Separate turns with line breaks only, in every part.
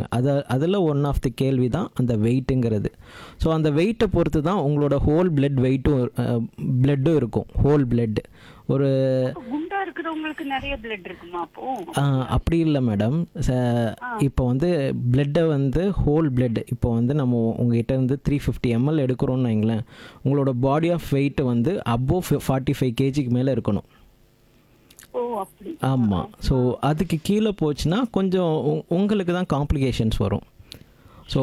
அதை அதில் one of the கேள்வி தான் அந்த வெயிட்டுங்கிறது ஸோ அந்த வெயிட்டை பொறுத்து தான் உங்களோட ஹோல் பிளட் வெயிட்டும் பிளட்டும் இருக்கும் ஹோல் பிளட் ஒரு
அப்ப குண்டா இருக்கிறவங்களுக்கு நிறைய பிளட் இருக்குமா அப்போ
ஆ, அப்படி இல்லை மேடம் இப்போ வந்து பிளட்டை வந்து ஹோல் பிளட் இப்போ வந்து நம்ம உங்ககிட்ட இருந்து த்ரீ ஃபிஃப்டி எம்எல் எடுக்கிறோம்னு வைங்களேன் உங்களோட பாடி ஆஃப் வெயிட் வந்து அபோவ் ஃபார்ட்டி ஃபைவ் கேஜிக்கு மேலே இருக்கணும்
ஓ அப்படி
ஆமாம் ஸோ அதுக்கு கீழே போச்சுன்னா கொஞ்சம் உ- உங்களுக்கு தான் காம்ப்ளிகேஷன்ஸ் வரும் ஸோ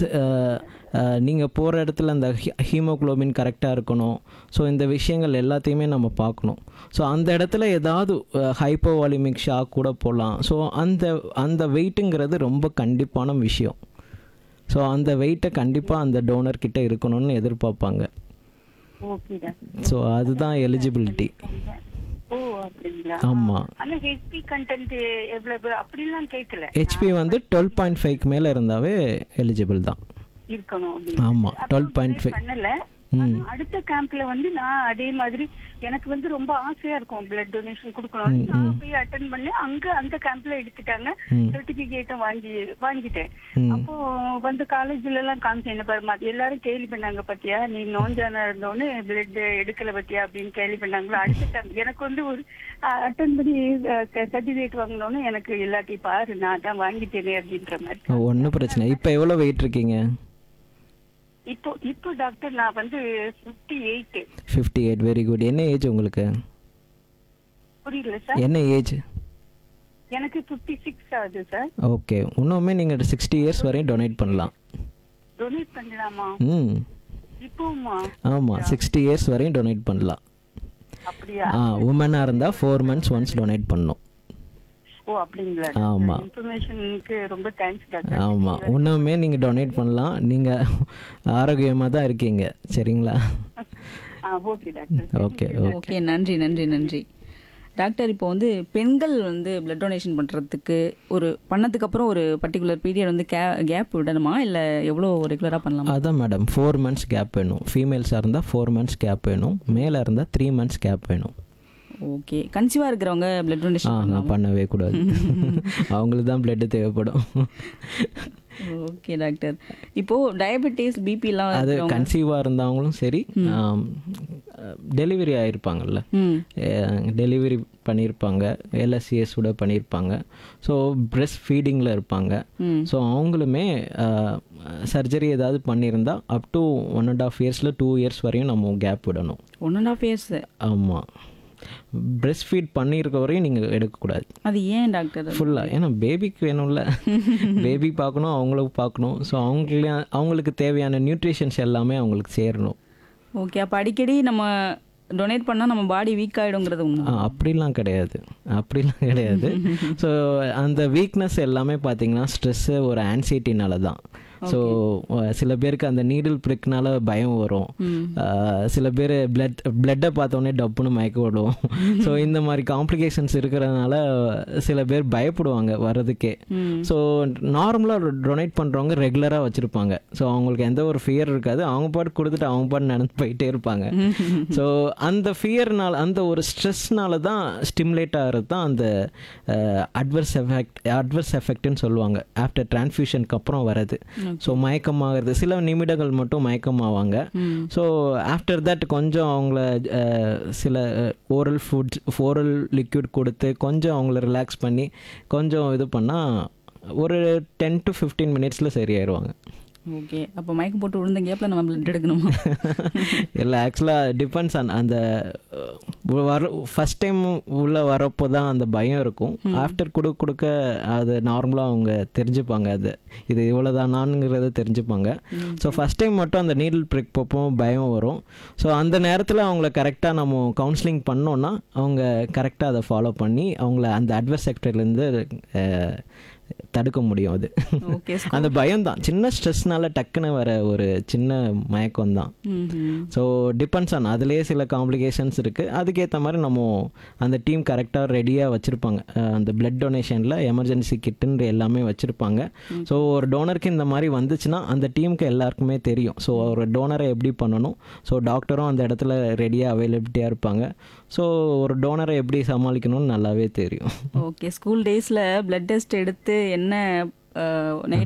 நீங்கள் போகிற இடத்துல அந்த ஹீமோகுளோபின் கரெக்டாக இருக்கணும் ஸோ இந்த விஷயங்கள் எல்லாத்தையுமே நம்ம பார்க்கணும் ஸோ அந்த இடத்துல ஏதாவது ஹைப்போவாலிமிக் ஷாக் கூட போடலாம் ஸோ அந்த அந்த வெயிட்டுங்கிறது ரொம்ப கண்டிப்பான விஷயம் ஸோ அந்த வெயிட்டை கண்டிப்பாக அந்த டோனர் கிட்ட இருக்கணும்னு எதிர்பார்ப்பாங்க
ஓகே டாக்டர்
ஸோ அதுதான் எலிஜிபிலிட்டி
ஓ அப்படிங்களா
ஆமாம்
ஆனா ஹெச்பி கண்டென்ட் எவ்வளவு அப்படிலாம் கேட்கல
ஹெச்பி வந்து டுவெல் பாயிண்ட் ஃபைவ்க்கு மேலே இருந்தாவே எலிஜிபிள் தான்
இருக்கணும் அப்படின்னு
ஆமாம் டுவெல் பாயிண்ட் ஃபைவ்
பண்ணல ஆனா அடுத்த கேம்ப்ல வந்து நான் அதே மாதிரி எனக்கு வந்து ரொம்ப ஆசையா இருக்கும் பிளட் டொனேஷன் கொடுக்கணும் நான் போய் அட்டன் பண்ணேன் அங்க அந்த கேம்ப்ல எடுத்துட்டாங்க சர்டிபிகேட்டும் வாங்கி வாங்கிட்டேன்
ம்.
அப்போ வந்து காலேஜ்ல எல்லாம் காமிச்சேன் என்ன பாரு மத்த எல்லாரும் கேள்வி பண்ணாங்க பாத்தியா நீ நோஞ்சானா இருந்தோன்னு பிளட் எடுக்கல பாத்தியா அப்படின்னு கேள்வி பண்ணாங்களோ அடுத்த time எனக்கு வந்து ஒரு அட்டன் பண்ணி சர்டிபிகேட் வாங்கினோன்னு எனக்கு எல்லாத்தையும் பாரு நான் தான் வாங்கிட்டேனே அப்படின்ற மாதிரி
ஒன்றும் பிரச்சனை இப்போ எவ்வளோ வெயிட் இருக்கீங்க
இப்போ இப்போ டாக்டர் நான் வந்து fifty eight
fifty eight very good என்ன ஏஜ் உங்களுக்கு
புரியல சார்
என்ன ஏஜ்
எனக்கு ஃபிஃப்டி சிக்ஸ் ஆகுது சார்
ஓகே இன்னுமே நீங்கள் சிக்ஸ்டி இயர்ஸ் வரையும் டொனேட் பண்ணலாம்
டொனேட் பண்ணலாமா
ம்
இப்போமா
ஆமாம் சிக்ஸ்டி இயர்ஸ் வரையும் டொனேட் பண்ணலாம்
அப்படியா
ஆ உமனாக இருந்தால் ஃபோர் மந்த்ஸ் ஒன்ஸ் டொனேட் பண்ணணும்
ஓ அப்படிங்களா
ஆமா.
இன்ஃபர்மேஷனுக்கு ரொம்ப தேங்க்ஸ் டாக்டர்
ஆமாம் இன்னுமே நீங்கள் டொனேட் பண்ணலாம் நீங்கள் ஆரோக்கியமாக தான் இருக்கீங்க சரிங்களா
ஆ ஓகே டாக்டர்
ஓகே
ஓகே நன்றி நன்றி நன்றி டாக்டர் இப்போ வந்து பெண்கள் வந்து பிளட் டொனேஷன் பண்ணுறதுக்கு ஒரு பண்ணதுக்கு அப்புறம் ஒரு பர்டிகுலர் பீரியட் வந்து கே கேப் விடணுமா இல்லை எவ்வளோ ரெகுலராக பண்ணலாமா
அதான் மேடம் ஃபோர் மந்த்ஸ் கேப் வேணும் ஃபீமேல்ஸாக இருந்தால் ஃபோர் மந்த்ஸ் கேப் வேணும் மேலாக இருந்தால் த்ரீ மந்த்ஸ் கேப் வேணும்
ஓகே கன்சீவாக இருக்கிறவங்க பிளட் டொனேஷன்
ஆ பண்ணவே கூடாது அவங்களுக்கு தான் பிளட்டு தேவைப்படும்
ஓகே டாக்டர் இப்போது டயபெட்டிஸ் பிபிலாம்
அது கன்சீவாக இருந்தவங்களும் சரி டெலிவரி ஆகிருப்பாங்கல்ல
ம்
டெலிவரி பண்ணியிருப்பாங்க எல்எஸ்சிஎஸ் கூட பண்ணியிருப்பாங்க ஸோ பிரெஸ்ட் ஃபீடிங்கில் இருப்பாங்க
ம்
ஸோ அவங்களுமே சர்ஜரி ஏதாவது பண்ணியிருந்தா up to one and half இயர்ஸில் டூ இயர்ஸ் வரையும் நம்ம கேப் விடணும்
ஒன் அண்ட் ஆஃப் இயர்ஸ்
ஆமாம் பிரெஸ்ட் ஃபீட் பண்ணியிருக்க வரையும் நீங்கள் எடுக்கக்கூடாது
அது ஏன் டாக்டர்
ஃபுல்லாக ஏன்னா பேபிக்கு வேணும்ல பேபி பார்க்கணும் அவங்களுக்கு பார்க்கணும் ஸோ அவங்களே அவங்களுக்கு தேவையான நியூட்ரிஷன்ஸ் எல்லாமே அவங்களுக்கு சேரணும்
ஓகே அப்போ அடிக்கடி நம்ம டொனேட் பண்ணால் நம்ம பாடி வீக் ஆகிடுங்கிறது உண்மை
ஆ, அப்படிலாம் கிடையாது அப்படிலாம் கிடையாது ஸோ அந்த வீக்னஸ் எல்லாமே பார்த்தீங்கன்னா ஸ்ட்ரெஸ்ஸு ஒரு ஆன்சைட்டினால தான் ஸோ சில பேருக்கு அந்த நீடில் ப்ரிக்னால பயம் வரும் ஆ, சில பேர் பிளட் பிளட்டை பார்த்தோன்னே டப்புன்னு மயக்க விடும் ஸோ இந்த மாதிரி காம்ப்ளிகேஷன்ஸ் இருக்கிறதுனால சில பேர் பயப்படுவாங்க வர்றதுக்கே
ம்
ஸோ நார்மலாக டொனேட் பண்ணுறவங்க ரெகுலராக வச்சுருப்பாங்க ஸோ அவங்களுக்கு எந்த ஒரு ஃபியர் இருக்காது அவங்க பாட்டு கொடுத்துட்டு அவங்க பாட்டு நடந்து போயிட்டே இருப்பாங்க ஸோ அந்த ஃபியர்னால அந்த ஒரு ஸ்ட்ரெஸ்னால தான் ஸ்டிமுலேட் ஆகிறது தான் அந்த அட்வர்ஸ் எஃபெக்ட் அட்வர்ஸ் எஃபெக்ட்னு சொல்லுவாங்க ஆஃப்டர் டிரான்ஸ்ஃபியூஷனுக்கு அப்புறம் வர்றது ஸோ மயக்கமாகிறது சில நிமிடங்கள் மட்டும் மயக்கமாவாங்க
ம்
ஸோ ஆஃப்டர் தட் கொஞ்சம் அவங்கள அஹ், சில ஓரல் ஃபுட்ஸ் ஓரல் லிக்விட் கொடுத்து கொஞ்சம் அவங்கள ரிலாக்ஸ் பண்ணி கொஞ்சம் இது பண்ணால் ஒரு டென் டு ஃபிஃப்டீன் மினிட்ஸில் சரியாயிருவாங்க
ஓகே அப்போ மயக்கம் போட்டு விழுந்த கேப்பில் நம்ம பிளட் எடுக்கணுமா
இல்லை ஆக்சுவலாக டிபெண்ட்ஸ் ஆன் அந்த அஹ், வர ஃபஸ்ட் டைம் உள்ளே வரப்போ தான் அந்த பயம் இருக்கும் ஆஃப்டர் கொடுக்க கொடுக்க அது நார்மலாக அவங்க தெரிஞ்சுப்பாங்க அது இது இவ்வளோதானாங்கிறத தெரிஞ்சுப்பாங்க ஸோ ஃபஸ்ட் டைம் மட்டும் அந்த நீடில் ப்ரிக் போப்போ பயம் வரும் ஸோ அந்த நேரத்தில் அவங்கள கரெக்டாக நம்ம கவுன்சிலிங் பண்ணோன்னா அவங்க கரெக்டாக அதை ஃபாலோ பண்ணி அவங்கள அந்த அட்வர்ஸ் செக்டர்லேருந்து தடுக்க முடியும் அது
ஓகே
அந்த பயம் தான் சின்ன ஸ்ட்ரெஸ்னால டக்குன்னு வர ஒரு சின்ன மயக்கம் தான்
ம்
ஸோ டிபெண்ட்ஸ் ஆன் அதுலேயே சில காம்ப்ளிகேஷன்ஸ் இருக்குது அதுக்கேற்ற மாதிரி நம்ம அந்த டீம் கரெக்டாக ரெடியாக வச்சுருப்பாங்க அந்த பிளட் டொனேஷனில் எமர்ஜென்சி கிட்டுன்ற எல்லாமே வச்சுருப்பாங்க ஸோ ஒரு டோனருக்கு இந்த மாதிரி வந்துச்சுன்னா அந்த டீமுக்கு எல்லாருக்குமே தெரியும் ஸோ ஒரு டோனரை எப்படி பண்ணணும் ஸோ டாக்டரும் அந்த இடத்துல ரெடியாக அவைலபிலிட்டியாக இருப்பாங்க ஸோ ஒரு டோனரை எப்படி சமாளிக்கணும்னு நல்லாவே தெரியும்
ஓகே ஸ்கூல் டேஸில் பிளட் டெஸ்ட் எடுத்து என்ன நெகட்டிவ்